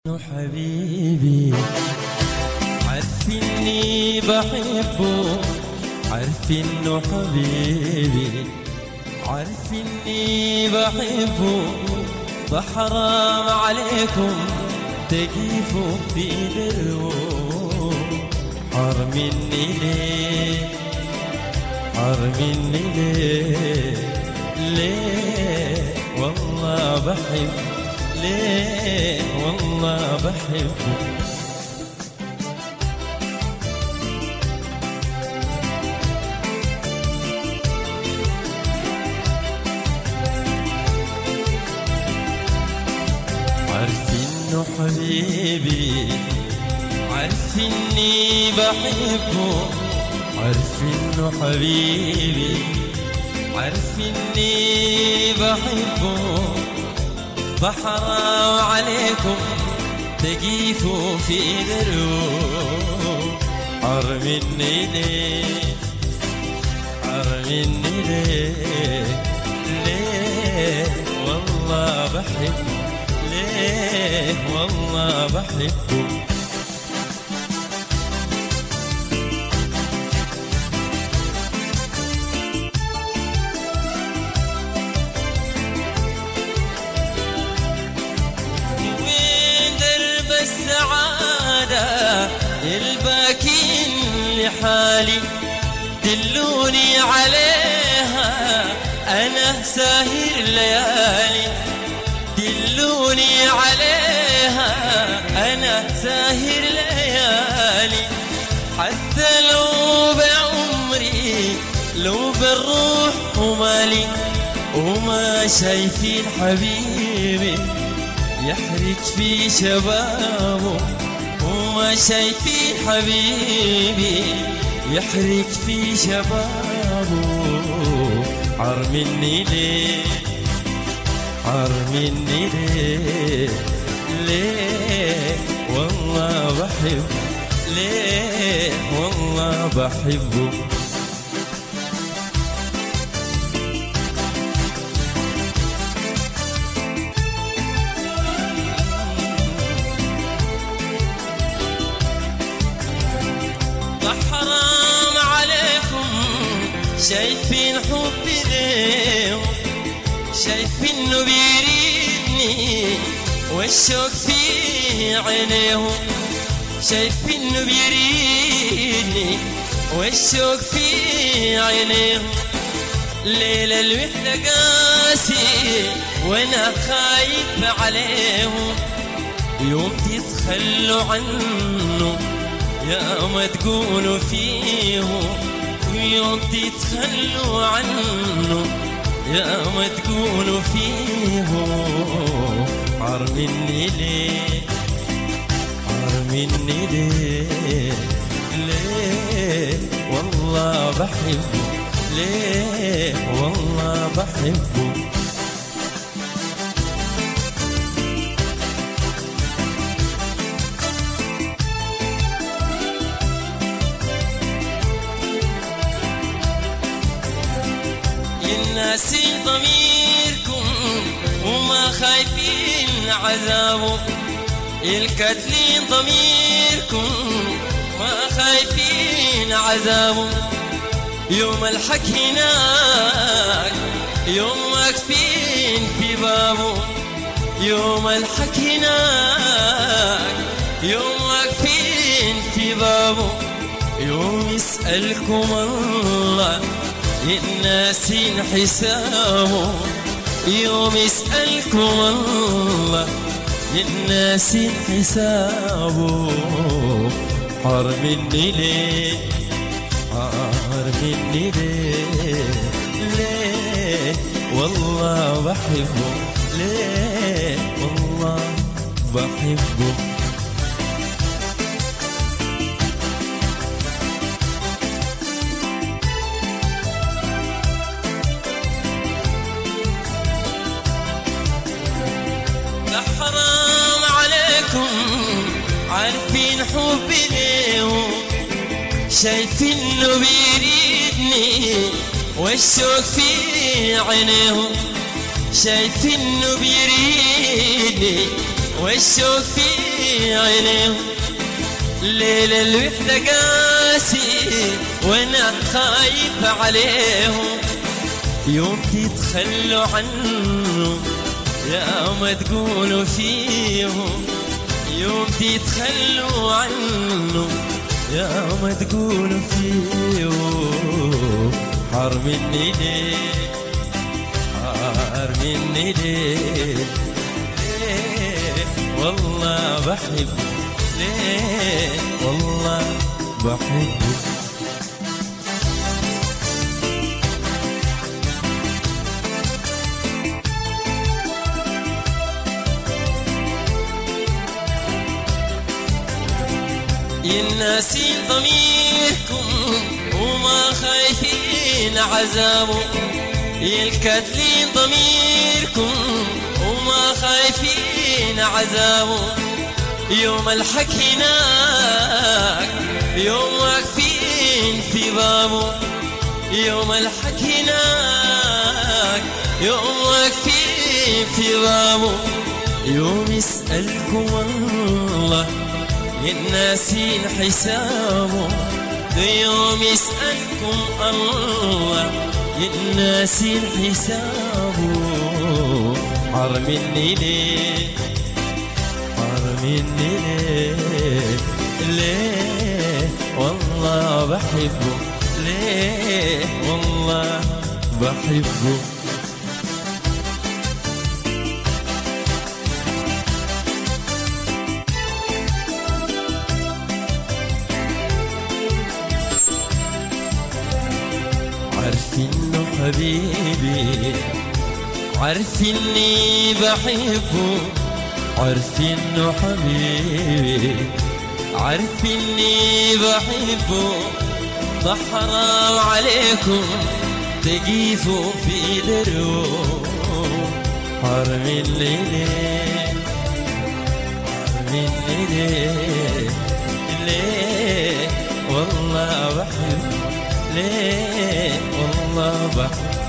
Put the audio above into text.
انه حبيبي عارف اني بحبه عارف انه حبيبي عارف اني بحبه فحرام عليكم تقيفوا في دربه حار مني ليه حار مني ليه ليه والله بحب ليه والله بحبه عارف انه حبيبي عارف اني بحبه عارف انه حبيبي عارف اني بحبه فحرام عليكم تقيفوا في درو حر مني ليه حر مني ليه ليه والله بحبه ليه والله بحبه وين درب السعادة للباكين لحالي دلوني عليها أنا ساهر ليالي دلوني عليها أنا ساهر ليالي حتى لو بعمري لو بالروح ومالي وما شايفين حبيبي يحرق في شبابه وما شايفين حبيبي يحرق في شبابه عار مني ليه عار مني ليه ليه والله بحبه ليه والله بحبه حرام عليكم شايفين حبي ليه شايفين انه بيريدني والشوق في عينيهم شايفين انه بيريدني والشوق في عينيهم ليلة الوحدة قاسي وانا خايف عليهم يوم تتخلوا عنه يا ما تقولوا فيه ويوم تتخلوا عنه يا ما تقولوا فيه عار مني ليه عار مني ليه ليه والله بحبه ليه والله بحبه يناسي ضميركم وما خايفين عذابه الكتلين ضميركم ما خايفين عذابه يوم الحق هناك يوم واقفين في بابه يوم الحق هناك يوم واقفين في بابه يوم يسألكم الله الناس حسابه يوم يسألكم الله الناس حسابه حار مني ليه حار مني ليه ليه والله بحبه ليه والله بحبه لا حرام عليكم عارفين حبي ليه شايفين انه بيريدني والشوق في عينيهم شايف انه بيريدني والشوق في عينيهم ليل الوحدة قاسي وانا خايف عليهم يوم تتخلوا عنه يا ما تقولوا فيهم يوم تتخلوا عنه يا ما تقولوا فيهم حار مني ليه حار مني ليه ليه والله بحبك ليه والله بحبك يناسي ضميركم وما خايفين عذابه يلكتلين ضميركم وما خايفين عذابه يوم الحق هناك يوم واقفين في بابه يوم الحق هناك يوم واقفين في بابه يوم يسألكم الله الناسين حسابه يوم يسألكم الله الناسين حسابه حر مني ليه حر مني ليه ليه والله بحبه ليه والله بحبه عارف انه حبيبي عارف اني بحبه عارف انه حبيبي عارف اني بحبه ده حرام عليكم تقيفوا في درو حرم الليل حرم الليل ليه والله بحبه ليه والله بحبه